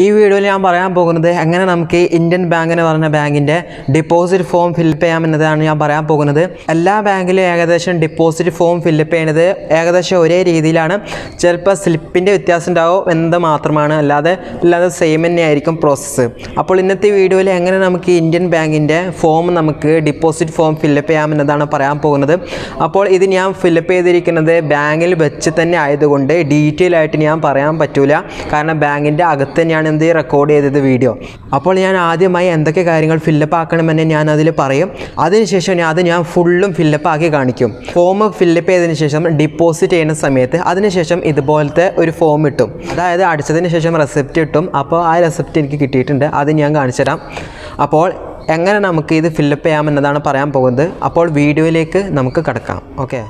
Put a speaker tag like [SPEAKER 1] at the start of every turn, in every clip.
[SPEAKER 1] ഈ വീഡിയോയിൽ ഞാൻ പറയാൻ പോകുന്നത് എങ്ങനെ നമുക്ക് ഇന്ത്യൻ ബാങ്ക് എന്ന് പറഞ്ഞ ബാങ്കിൻ്റെ ഡിപ്പോസിറ്റ് ഫോം ഫില്ലപ്പ് ചെയ്യാം എന്നതാണ് ഞാൻ പറയാൻ പോകുന്നത് എല്ലാ ബാങ്കിലും ഏകദേശം ഡിപ്പോസിറ്റ് ഫോം ഫില്ലപ്പ് ചെയ്യുന്നത് ഏകദേശം ഒരേ രീതിയിലാണ് ചിലപ്പോൾ സ്ലിപ്പിൻ്റെ വ്യത്യാസം ഉണ്ടാവും എന്നത് മാത്രമാണ് അല്ലാതെ അല്ലാതെ സെയിം തന്നെയായിരിക്കും പ്രോസസ്സ് അപ്പോൾ ഇന്നത്തെ വീഡിയോയിൽ എങ്ങനെ നമുക്ക് ഇന്ത്യൻ ബാങ്കിൻ്റെ ഫോം നമുക്ക് ഡിപ്പോസിറ്റ് ഫോം ഫില്ലപ്പ് ചെയ്യാം എന്നതാണ് പറയാൻ പോകുന്നത് അപ്പോൾ ഇത് ഞാൻ ഫില്ലപ്പ് ചെയ്തിരിക്കുന്നത് ബാങ്കിൽ വെച്ച് തന്നെ ആയതുകൊണ്ട് ഡീറ്റെയിൽ ആയിട്ട് ഞാൻ പറയാൻ പറ്റൂല കാരണം ബാങ്കിൻ്റെ അകത്ത് തന്നെയാണ് എന്ത് റെക്കോർഡ് ചെയ്തത് വീഡിയോ അപ്പോൾ ഞാൻ ആദ്യമായി എന്തൊക്കെ കാര്യങ്ങൾ ഫില്ലപ്പ് ആക്കണമെന്ന് ഞാൻ അതിൽ പറയും അതിനുശേഷം ഞാൻ അത് ഞാൻ ഫുള്ളും ഫില്ലപ്പ് ആക്കി കാണിക്കും ഫോം ഫില്ലപ്പ് ചെയ്തതിന് ശേഷം ഡിപ്പോസിറ്റ് ചെയ്യുന്ന സമയത്ത് അതിനുശേഷം ഇതുപോലത്തെ ഒരു ഫോം കിട്ടും അതായത് അടിച്ചതിന് ശേഷം റെസിപ്റ്റ് കിട്ടും അപ്പോൾ ആ റെസിപ്റ്റ് എനിക്ക് കിട്ടിയിട്ടുണ്ട് അത് ഞാൻ കാണിച്ചു തരാം അപ്പോൾ എങ്ങനെ നമുക്ക് ഇത് ഫില്ലപ്പ് ചെയ്യാമെന്നതാണ് പറയാൻ പോകുന്നത് അപ്പോൾ വീഡിയോയിലേക്ക് നമുക്ക് കിടക്കാം ഓക്കെ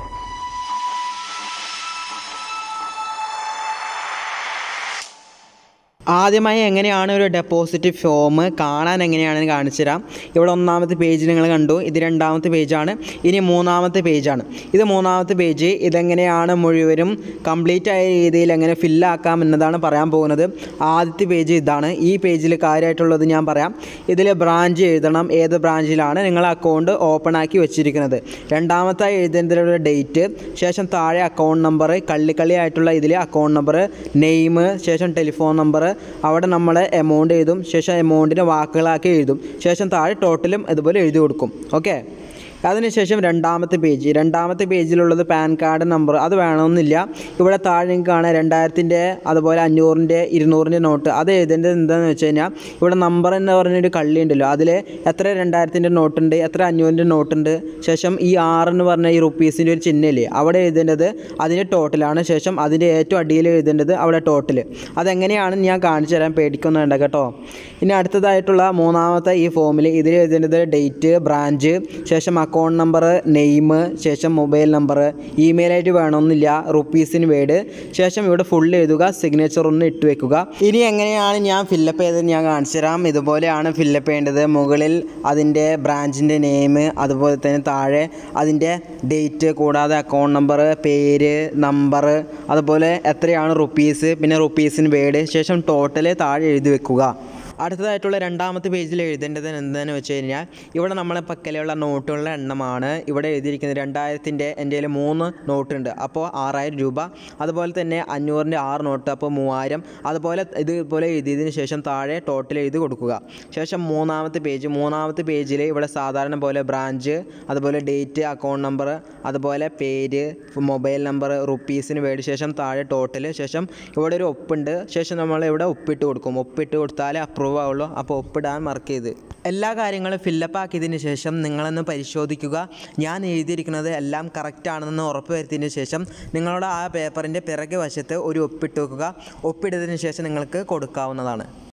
[SPEAKER 1] ആദ്യമായി എങ്ങനെയാണ് ഒരു ഡെപ്പോസിറ്റ് ഫോം കാണാൻ എങ്ങനെയാണെന്ന് കാണിച്ചു തരാം ഇവിടെ ഒന്നാമത്തെ പേജ് നിങ്ങൾ കണ്ടു ഇത് രണ്ടാമത്തെ പേജാണ് ഇനി മൂന്നാമത്തെ പേജാണ് ഇത് മൂന്നാമത്തെ പേജ് ഇതെങ്ങനെയാണ് മുഴുവനും കംപ്ലീറ്റ് ആയ രീതിയിൽ എങ്ങനെ ഫില്ലാക്കാം എന്നതാണ് പറയാൻ പോകുന്നത് ആദ്യത്തെ പേജ് ഇതാണ് ഈ പേജിൽ കാര്യമായിട്ടുള്ളത് ഞാൻ പറയാം ഇതിൽ ബ്രാഞ്ച് എഴുതണം ഏത് ബ്രാഞ്ചിലാണ് നിങ്ങൾ അക്കൗണ്ട് ഓപ്പൺ ആക്കി വെച്ചിരിക്കുന്നത് രണ്ടാമത്തായി എഴുതേണ്ടതിലുള്ള ഡേറ്റ് ശേഷം താഴെ അക്കൗണ്ട് നമ്പർ കള്ളിക്കളി ആയിട്ടുള്ള ഇതിൽ അക്കൗണ്ട് നമ്പർ നെയിം ശേഷം ടെലിഫോൺ നമ്പർ അവിടെ നമ്മൾ എമൗണ്ട് എഴുതും ശേഷം എമൗണ്ടിനെ വാക്കുകളാക്കി എഴുതും ശേഷം താഴെ ടോട്ടലും ഇതുപോലെ എഴുതി കൊടുക്കും ഓക്കെ അതിനുശേഷം രണ്ടാമത്തെ പേജ് രണ്ടാമത്തെ പേജിലുള്ളത് പാൻ കാർഡ് നമ്പർ അത് വേണമെന്നില്ല ഇവിടെ താഴെ നിങ്ങൾക്ക് കാണാം രണ്ടായിരത്തിൻ്റെ അതുപോലെ അഞ്ഞൂറിൻ്റെ ഇരുന്നൂറിൻ്റെ നോട്ട് അത് എഴുതേണ്ടത് എന്താണെന്ന് വെച്ച് കഴിഞ്ഞാൽ ഇവിടെ നമ്പർ എന്ന് പറഞ്ഞൊരു കള്ളി ഉണ്ടല്ലോ അതിൽ എത്ര രണ്ടായിരത്തിൻ്റെ നോട്ടുണ്ട് എത്ര അഞ്ഞൂറിൻ്റെ നോട്ടുണ്ട് ശേഷം ഈ ആറ് എന്ന് പറഞ്ഞ ഈ റുപ്പീസിൻ്റെ ഒരു ചിഹ്നമില്ലേ അവിടെ എഴുതേണ്ടത് അതിൻ്റെ ടോട്ടലാണ് ശേഷം അതിൻ്റെ ഏറ്റവും അടിയിൽ എഴുതേണ്ടത് അവിടെ ടോട്ടൽ അതെങ്ങനെയാണെന്ന് ഞാൻ കാണിച്ചു തരാൻ പേടിക്കുന്നുണ്ട് കേട്ടോ ഇനി അടുത്തതായിട്ടുള്ള മൂന്നാമത്തെ ഈ ഫോമിൽ ഇതിൽ എഴുതേണ്ടത് ഡേറ്റ് ബ്രാഞ്ച് ശേഷം അക്കൗണ്ട് നമ്പർ നെയിം ശേഷം mobile number email I D വേണമെന്നില്ല റുപ്പീസിന് വേഡ് ശേഷം ഇവിടെ ഫുൾ എഴുതുക സിഗ്നേച്ചർ ഒന്ന് ഇട്ട് വെക്കുക ഇനി എങ്ങനെയാണ് ഞാൻ ഫില്ലപ്പ് ചെയ്തത് ഞാൻ കാണിച്ചു തരാം ഇതുപോലെയാണ് ഫില്ലപ്പ് ചെയ്യേണ്ടത് മുകളിൽ അതിൻ്റെ ബ്രാഞ്ചിൻ്റെ നെയിം അതുപോലെ തന്നെ താഴെ അതിൻ്റെ ഡേറ്റ് കൂടാതെ അക്കൗണ്ട് നമ്പർ പേര് നമ്പർ അതുപോലെ എത്രയാണ് റുപ്പീസ് പിന്നെ റുപ്പീസിന് വേഡ് ശേഷം ടോട്ടൽ താഴെ എഴുതി വെക്കുക അടുത്തതായിട്ടുള്ള രണ്ടാമത്തെ പേജിൽ എഴുതേണ്ടത് എന്താണെന്ന് വെച്ച് കഴിഞ്ഞാൽ ഇവിടെ നമ്മളെ പക്കലുള്ള നോട്ടുകളുടെ എണ്ണമാണ് ഇവിടെ എഴുതിയിരിക്കുന്നത് രണ്ടായിരത്തിൻ്റെ എൻ്റെ കയ്യിൽ മൂന്ന് നോട്ടുണ്ട് അപ്പോൾ ആറായിരം രൂപ അതുപോലെ തന്നെ അഞ്ഞൂറിൻ്റെ ആറ് നോട്ട് അപ്പോൾ മൂവായിരം അതുപോലെ ഇതുപോലെ എഴുതിയതിന് ശേഷം താഴെ ടോട്ടൽ എഴുതി കൊടുക്കുക ശേഷം മൂന്നാമത്തെ പേജ് മൂന്നാമത്തെ പേജിൽ ഇവിടെ സാധാരണ പോലെ ബ്രാഞ്ച് അതുപോലെ ഡേറ്റ് അക്കൗണ്ട് നമ്പർ അതുപോലെ പേര് മൊബൈൽ നമ്പർ റുപ്പീസിന് വേണ്ടി ശേഷം താഴെ ടോട്ടൽ ശേഷം ഇവിടെ ഒരു ഒപ്പുണ്ട് ശേഷം നമ്മൾ ഇവിടെ ഒപ്പിട്ട് കൊടുക്കും ഒപ്പിട്ട് കൊടുത്താലേ അപ്രൂവ് ആവുള്ളൂ അപ്പോൾ ഒപ്പിടാൻ മറക്ക് ചെയ്ത് എല്ലാ കാര്യങ്ങളും ഫില്ലപ്പ് ആക്കിയതിന് ശേഷം നിങ്ങളൊന്ന് പരിശോധിക്കുക ഞാൻ എഴുതിയിരിക്കുന്നത് എല്ലാം കറക്റ്റ് ആണെന്ന് ഉറപ്പ് വരുത്തിയതിന് ശേഷം നിങ്ങളുടെ ആ പേപ്പറിൻ്റെ പിറകെ വശത്ത് ഒരു ഒപ്പിട്ട് വെക്കുക ഒപ്പിട്ടതിന് ശേഷം നിങ്ങൾക്ക് കൊടുക്കാവുന്നതാണ്